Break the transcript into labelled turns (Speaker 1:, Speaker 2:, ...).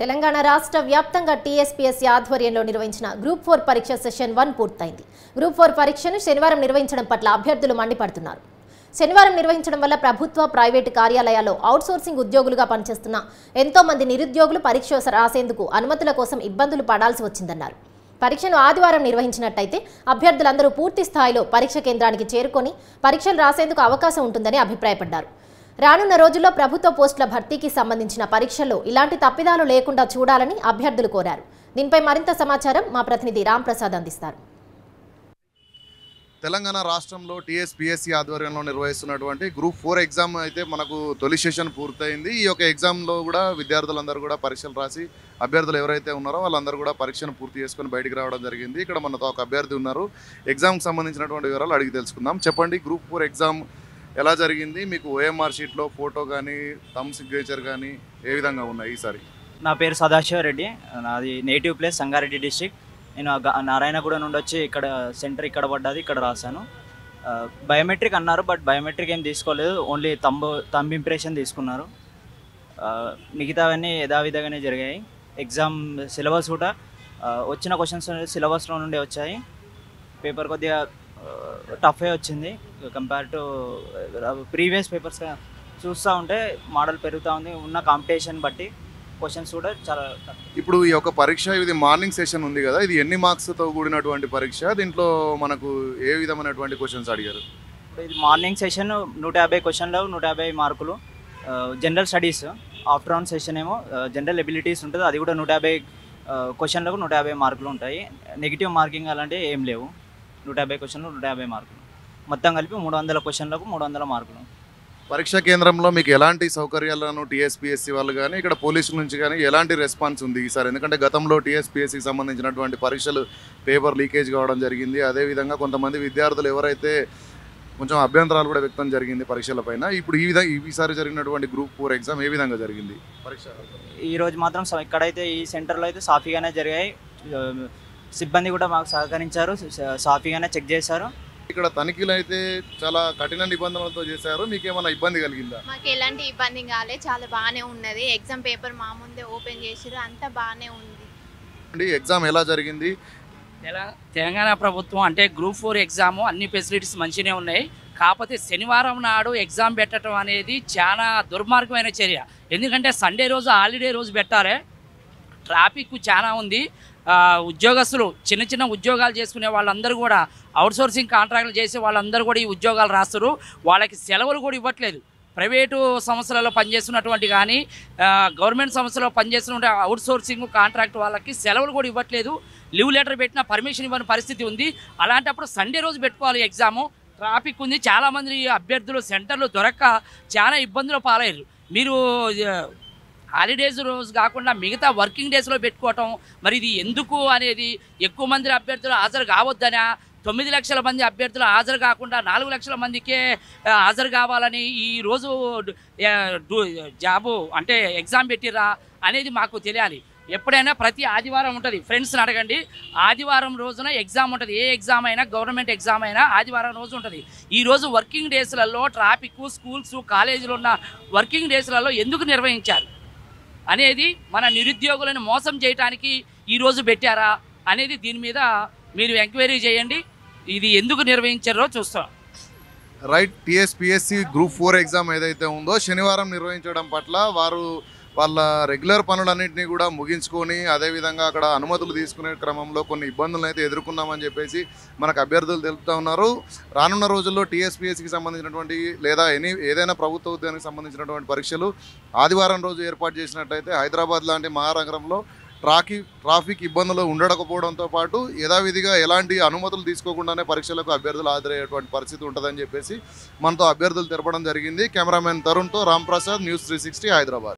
Speaker 1: తెలంగాణ రాష్ట్ర వ్యాప్తంగా టీఎస్పీఎస్సీ ఆధ్వర్యంలో నిర్వహించిన గ్రూప్ ఫోర్ పరీక్ష సెషన్ వన్ పూర్తయింది గ్రూప్ ఫోర్ పరీక్షను శనివారం నిర్వహించడం పట్ల అభ్యర్థులు మండిపడుతున్నారు శనివారం నిర్వహించడం వల్ల ప్రభుత్వ ప్రైవేటు కార్యాలయాల్లో అవుట్సోర్సింగ్ ఉద్యోగులుగా పనిచేస్తున్న ఎంతో మంది నిరుద్యోగులు పరీక్ష రాసేందుకు అనుమతుల కోసం ఇబ్బందులు పడాల్సి వచ్చిందన్నారు పరీక్షను ఆదివారం నిర్వహించినట్టయితే అభ్యర్థులందరూ పూర్తి స్థాయిలో పరీక్ష కేంద్రానికి చేరుకొని పరీక్షలు రాసేందుకు అవకాశం ఉంటుందని అభిప్రాయపడ్డారు రానున్న రోజుల్లో ప్రభుత్వ పోస్టుల భర్తీకి సంబంధించిన పరీక్షల్లో ఇలాంటి తప్పిదాలు లేకుండా చూడాలని అభ్యర్థులు కోరారు దీనిపై మరింత సమాచారం మా ప్రతినిధి రాంప్రసాద్ అందిస్తారు
Speaker 2: తెలంగాణ రాష్ట్రంలో టీఎస్పీఎస్సీ ఆధ్వర్యంలో నిర్వహిస్తున్నటువంటి గ్రూప్ ఫోర్ ఎగ్జామ్ అయితే మనకు తొలి సెషన్ పూర్తయింది ఈ యొక్క ఎగ్జామ్లో కూడా విద్యార్థులందరూ కూడా పరీక్షలు రాసి అభ్యర్థులు ఎవరైతే ఉన్నారో వాళ్ళందరూ కూడా పరీక్షను పూర్తి చేసుకొని బయటికి రావడం జరిగింది ఇక్కడ మనతో ఒక అభ్యర్థి ఉన్నారు ఎగ్జామ్కి సంబంధించినటువంటి వివరాలు అడిగి తెలుసుకుందాం చెప్పండి గ్రూప్ ఫోర్ ఎగ్జామ్ ఎలా జరిగింది మీకు ఓఎంఆర్ షీట్లో ఫోటో కానీ థమ్ సిగ్నేచర్ కానీ ఏ విధంగా ఉన్నాయి ఈసారి
Speaker 3: నా పేరు సదాశివ రెడ్డి నాది నేటివ్ ప్లేస్ సంగారెడ్డి డిస్టిక్ నేను గ- నారాయణగూడ నుండి వచ్చి ఇక్కడ సెంటర్ ఇక్కడ పడ్డది ఇక్కడ రాశాను బయోమెట్రిక్ అన్నారు బట్ బయోమెట్రిక్ ఏం తీసుకోలేదు ఓన్లీ తంబు తంబ్ ఇంప్రెషన్ తీసుకున్నారు ఆ, మిగతావన్నీ యథావిధంగానే జరిగాయి ఎగ్జామ్ సిలబస్ కూడా ఆ, వచ్చిన క్వశ్చన్స్ సిలబస్లో నుండి వచ్చాయి పేపర్ కొద్దిగా టఫే వచ్చింది కంపేర్ టు ప్రీవియస్ పేపర్స్ చూస్తూ ఉంటే మోడల్ పెరుగుతూ ఉంది ఉన్న కాంపిటీషన్ బట్టి క్వశ్చన్స్ కూడా చాలా tough.
Speaker 2: ఇప్పుడు ఈ యొక్క పరీక్ష ఇది మార్నింగ్ సెషన్ ఉంది కదా ఇది ఎన్ని మార్క్స్తో కూడినటువంటి పరీక్ష దీంట్లో మనకు ఏ విధమైనటువంటి క్వశ్చన్స్ అడిగారు
Speaker 3: ఇప్పుడు ఇది మార్నింగ్ సెషన్ నూట యాభై క్వశ్చన్లు నూట యాభై మార్కులు జనరల్ స్టడీస్ ఆఫ్టర్నూన్ సెషన్ ఏమో జనరల్ ఎబిలిటీస్ ఉంటుంది అది కూడా నూట యాభై క్వశ్చన్లకు నూట యాభై మార్కులు ఉంటాయి నెగిటివ్ మార్కింగ్ అలాంటివి ఏం లేవు నూట యాభై క్వశ్చన్లు నూట యాభై మార్కులు మొత్తం కలిపి మూడు వందల క్వశ్చన్లకు మూడు వందల మార్కులు
Speaker 2: పరీక్షా కేంద్రంలో మీకు ఎలాంటి సౌకర్యాలను టీఎస్పీఎస్సీ వాళ్ళు కానీ ఇక్కడ పోలీసుల నుంచి కానీ ఎలాంటి రెస్పాన్స్ ఉంది ఈసారి ఎందుకంటే గతంలో టీఎస్పీఎస్సీకి సంబంధించినటువంటి పరీక్షలు పేపర్ లీకేజ్ కావడం జరిగింది అదేవిధంగా కొంతమంది విద్యార్థులు ఎవరైతే కొంచెం అభ్యంతరాలు కూడా వ్యక్తం జరిగింది పరీక్షలపైన ఇప్పుడు ఈ విధంగా ఈసారి జరిగినటువంటి గ్రూప్ ఫోర్ ఎగ్జామ్ ఏ విధంగా జరిగింది పరీక్ష
Speaker 3: ఈ రోజు మాత్రం స- ఇక్కడైతే ఈ సెంటర్లో అయితే సాఫీగానే జరిగాయి ఆ, సిబ్బంది కూడా మాకు సహకరించారు స- సాఫీగానే చెక్ చేశారు
Speaker 2: ఇక్కడ తనిఖీలు అయితే చాలా కఠిన నిబంధనలతో చేశారు మీకు ఏమైనా ఇబ్బంది కలిగిందా
Speaker 4: మాకు ఎలాంటి ఇబ్బంది కాలే చాలా బాగానే ఉన్నది ఎగ్జామ్ పేపర్ మా ముందే ఓపెన్ చేసిర్రు అంతా బాగానే ఉంది
Speaker 2: అండి ఎగ్జామ్ ఎలా జరిగింది
Speaker 5: తెల- తెలంగాణ ప్రభుత్వం అంటే గ్రూప్ ఫోర్ ఎగ్జామ్ అన్ని ఫెసిలిటీస్ మంచిగానే ఉన్నాయి కాకపోతే శనివారం నాడు ఎగ్జామ్ పెట్టడం అనేది చాలా దుర్మార్గమైన చర్య ఎందుకంటే సండే రోజు హాలిడే రోజు పెట్టాలి ట్రాఫిక్ చాలా ఉంది ఆ, ఉద్యోగస్తులు చిన్న చిన్న ఉద్యోగాలు చేసుకునే వాళ్ళందరూ కూడా అవుట్సోర్సింగ్ కాంట్రాక్ట్లు చేసే వాళ్ళందరూ కూడా ఈ ఉద్యోగాలు రాస్తారు వాళ్ళకి సెలవులు కూడా ఇవ్వట్లేదు ప్రైవేటు సంస్థలలో పనిచేస్తున్నటువంటి కానీ ఆ, గవర్నమెంట్ సంస్థలో పనిచేస్తున్న అవుట్సోర్సింగ్ కాంట్రాక్ట్ వాళ్ళకి సెలవులు కూడా ఇవ్వట్లేదు లీవ్ లెటర్ పెట్టిన పర్మిషన్ ఇవ్వని పరిస్థితి ఉంది అలాంటప్పుడు సండే రోజు పెట్టుకోవాలి ఎగ్జాము ట్రాఫిక్ ఉంది చాలామంది అభ్యర్థులు సెంటర్లు దొరక్క చాలా ఇబ్బందులు పాలయ్యారు మీరు ఆ, హాలిడేస్ రోజు కాకుండా మిగతా వర్కింగ్ డేస్లో పెట్టుకోవటం మరి ఇది ఎందుకు అనేది ఎక్కువ మంది అభ్యర్థులు హాజరు కావద్దనా తొమ్మిది లక్షల మంది అభ్యర్థులు హాజరు కాకుండా నాలుగు లక్షల మందికే ఆ, హాజరు కావాలని ఈ రోజు ఆ, డు- జాబు అంటే ఎగ్జామ్ పెట్టిరా అనేది మాకు తెలియాలి ఎప్పుడైనా ప్రతి ఆదివారం ఉంటుంది ఫ్రెండ్స్ని అడగండి ఆదివారం రోజున ఎగ్జామ్ ఉంటుంది ఏ ఎగ్జామ్ అయినా గవర్నమెంట్ ఎగ్జామ్ అయినా ఆదివారం రోజు ఉంటుంది ఈ రోజు వర్కింగ్ డేస్లలో ట్రాఫిక్ స్కూల్స్ కాలేజీలు ఉన్న వర్కింగ్ డేస్లలో ఎందుకు నిర్వహించారు అనేది మన నిరుద్యోగులను మోసం చేయడానికి ఈరోజు పెట్టారా అనేది దీని మీద మీరు ఎంక్వైరీ చేయండి ఇది ఎందుకు నిర్వహించారో చూస్తాం
Speaker 2: right TSPSC group four exam ఏదైతే ఉందో శనివారం నిర్వహించడం పట్ల వారు వాళ్ళ రెగ్యులర్ పనులన్నింటినీ కూడా ముగించుకొని అదేవిధంగా అక్కడ అనుమతులు తీసుకునే క్రమంలో కొన్ని ఇబ్బందులను అయితే ఎదుర్కొన్నామని చెప్పేసి మనకు అభ్యర్థులు తెలుపుతా ఉన్నారు రానున్న రోజుల్లో టీఎస్పిఎస్సికి సంబంధించినటువంటి లేదా ఎనీ ఏదైనా ప్రభుత్వ ఉద్యోగానికి సంబంధించినటువంటి పరీక్షలు ఆదివారం రోజు ఏర్పాటు చేసినట్టయితే హైదరాబాద్ లాంటి మహానగరంలో ట్రాఫిక్ ట్రాఫిక్ ఇబ్బందులు ఉండకపోవడంతో పాటు యథావిధిగా ఎలాంటి అనుమతులు తీసుకోకుండానే పరీక్షలకు అభ్యర్థులు హాజరయ్యేటువంటి పరిస్థితి ఉంటుందని చెప్పేసి మనతో అభ్యర్థులు తెలపడం జరిగింది కెమెరామెన్ తరుణ్తో రామ్ ప్రసాద్ న్యూస్ త్రీ హైదరాబాద్